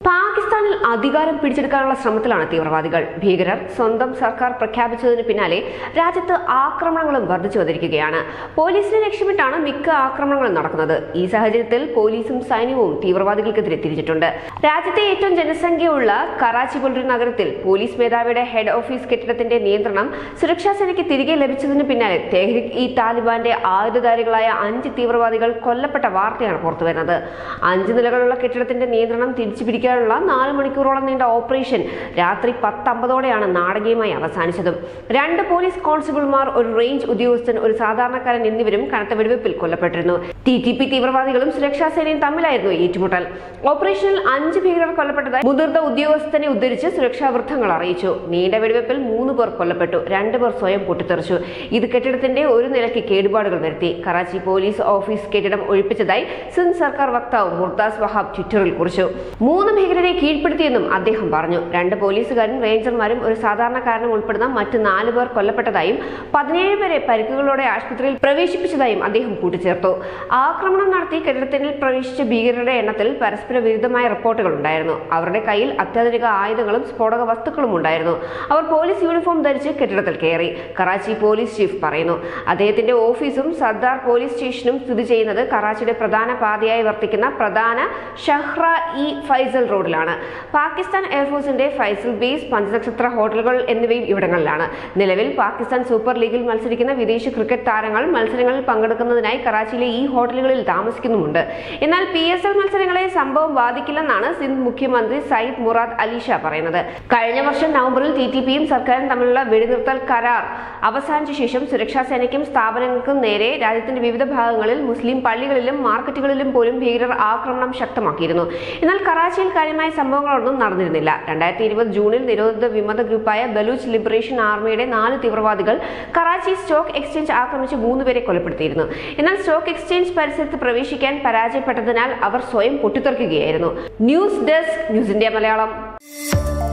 പാകിസ്ഥാനിൽ അധികാരം പിടിച്ചെടുക്കാനുള്ള ശ്രമത്തിലാണ് തീവ്രവാദികൾ ഭീകരർ സ്വന്തം സർക്കാർ പ്രഖ്യാപിച്ചതിന് പിന്നാലെ രാജ്യത്ത് ആക്രമണങ്ങളും വർദ്ധിച്ചു വന്നിരിക്കുകയാണ് പോലീസിനെ ലക്ഷ്യമിട്ടാണ് മിക്ക ആക്രമണങ്ങളും നടക്കുന്നത് ഈ സാഹചര്യത്തിൽ പോലീസും സൈന്യവും തീവ്രവാദികൾക്കെതിരെ തിരിച്ചിട്ടുണ്ട് രാജ്യത്തെ ഏറ്റവും ജനസംഖ്യയുള്ള കറാച്ചി പോലൊരു നഗരത്തിൽ പോലീസ് മേധാവിയുടെ ഹെഡ് ഓഫീസ് കെട്ടിടത്തിന്റെ നിയന്ത്രണം സുരക്ഷാ സേനയ്ക്ക് തിരികെ ലഭിച്ചതിന് പിന്നാലെ തെഹ്രിക് ഇ താലിബാന്റെ ആയുധധാരികളായ അഞ്ച് തീവ്രവാദികൾ കൊല്ലപ്പെട്ട വാർത്തയാണ് പുറത്തുവരുന്നത് അഞ്ച് നിലകളുള്ള കെട്ടിടത്തിന്റെ നിയന്ത്രണം തിരിച്ചു പിടിക്കാനുള്ള നാല് മണിക്കൂറോളം നീണ്ട ഓപ്പറേഷൻ രാത്രി പത്തമ്പതോടെയാണ് നാടകീയമായി അവസാനിച്ചതും രണ്ട് പോലീസ് കോൺസ്റ്റബിൾമാർ ഒരു റേഞ്ച് ഉദ്യോഗസ്ഥൻ ഒരു സാധാരണക്കാരൻ എന്നിവരും കനത്ത വെടിവെപ്പിൽ കൊല്ലപ്പെട്ടിരുന്നു ടി ടി പി തീവ്രവാദികളും സുരക്ഷാ സേനയും തമ്മിലായിരുന്നു ഏറ്റുമുട്ടൽ ഓപ്പറേഷനിൽ അഞ്ച് ഭീകരർ കൊല്ലപ്പെട്ടതായി മുതിർന്ന ഉദ്യോഗസ്ഥനെ ഉദ്ധരിച്ച് സുരക്ഷാ വൃത്തങ്ങൾ അറിയിച്ചു നീണ്ട വെടിവെപ്പിൽ മൂന്ന് പേർ കൊല്ലപ്പെട്ടു രണ്ട് പേർ സ്വയം പൊട്ടിത്തെറിച്ചു ഇത് കെട്ടിടത്തിന്റെ ഒരു നിലയ്ക്ക് കേടുപാടുകൾ വരുത്തി കറാച്ചി പോലീസ് ഓഫീസ് കെട്ടിടം ഒഴിപ്പിച്ചതായി സിന്ധ് സർക്കാർ വക്താവ് മുർദാസ് വഹാബ് ട്വിറ്ററിൽ കുറിച്ചു മൂന്ന് ഭീകരരെ കീഴ്പ്പെടുത്തിയെന്നും അദ്ദേഹം പറഞ്ഞു രണ്ട് പോലീസുകാരും റേഞ്ചർമാരും ഒരു സാധാരണക്കാരനും ഉൾപ്പെടുന്ന മറ്റ് നാല് പേർ കൊല്ലപ്പെട്ടതായും പതിനേഴ് പേരെ പരിക്കുകളോടെ ആശുപത്രിയിൽ പ്രവേശിപ്പിച്ചതായും അദ്ദേഹം കൂട്ടിച്ചേർത്തു ആക്രമണം നടത്തി കെട്ടിടത്തിൽ പ്രവേശിച്ച ഭീകരരുടെ എണ്ണത്തിൽ പരസ്പര വിരുദ്ധമായ റിപ്പോർട്ടുകൾ ഉണ്ടായിരുന്നു അവരുടെ കയ്യിൽ അത്യാധുനിക ആയുധങ്ങളും സ്ഫോടക വസ്തുക്കളും ഉണ്ടായിരുന്നു അവർ പോലീസ് യൂണിഫോം ധരിച്ച് കെട്ടിടത്തിൽ കയറി കറാച്ചി പോലീസ് ചീഫ് പറയുന്നു അദ്ദേഹത്തിന്റെ ഓഫീസും സർദാർ പോലീസ് സ്റ്റേഷനും സ്ഥിതി ചെയ്യുന്നത് കറാച്ചിയുടെ പ്രധാന പാതയായി വർത്തിക്കുന്ന പ്രധാന ഷഹ്റ ഇ ഫൈസൽ റോഡിലാണ് പാകിസ്ഥാൻ എയർഫോഴ്സിന്റെ ഫൈസൽ ബേസ് പഞ്ചനക്ഷത്ര ഹോട്ടലുകൾ എന്നിവയും ഇവിടങ്ങളിലാണ് നിലവിൽ പാകിസ്ഥാൻ സൂപ്പർ ലീഗിൽ മത്സരിക്കുന്ന വിദേശ ക്രിക്കറ്റ് താരങ്ങൾ മത്സരങ്ങളിൽ പങ്കെടുക്കുന്നതിനായി കറാച്ചിയിലെ ഈ ഹോട്ടലുകളിൽ താമസിക്കുന്നുമുണ്ട് എന്നാൽ പി എസ് എൽ മത്സരങ്ങളെ സംഭവം ബാധിക്കില്ലെന്നാണ് സിന്ധ് മുഖ്യമന്ത്രി സയ്യിദ് മുറാദ് അലി ഷാ പറയുന്നത് കഴിഞ്ഞ വർഷം നവംബറിൽ ടി ടി പിയും സർക്കാരും തമ്മിലുള്ള വെടിനിർത്തൽ കരാർ അവസാനിച്ച ശേഷം സുരക്ഷാ സേനയ്ക്കും സ്ഥാപനങ്ങൾക്കും നേരെ രാജ്യത്തിന്റെ വിവിധ ഭാഗങ്ങളിൽ മുസ്ലിം പള്ളികളിലും മാർക്കറ്റുകളിലും പോലും ഭീകരർ ആക്രമണം ശക്തമാക്കിയിരുന്നു എന്നാൽ കറാച്ചിയിൽ കാര്യമായ സംഭവങ്ങളൊന്നും നടന്നിരുന്നില്ല രണ്ടായിരത്തി ഇരുപത് ജൂണിൽ നിരോധിത വിമത ഗ്രൂപ്പായ ബലൂച്ച് ലിബറേഷൻ ആർമിയുടെ നാല് തീവ്രവാദികൾ കറാച്ചി സ്റ്റോക്ക് എക്സ്ചേഞ്ച് ആക്രമിച്ച് മൂന്നുപേരെ കൊലപ്പെടുത്തിയിരുന്നു എന്നാൽ സ്റ്റോക്ക് എക്സ്ചേഞ്ച് പരിസരത്ത് പ്രവേശിക്കാൻ പരാജയപ്പെട്ടതിനാൽ അവർ സ്വയം പൊട്ടിത്തെറിക്കുകയായിരുന്നു news desk news India Malayalam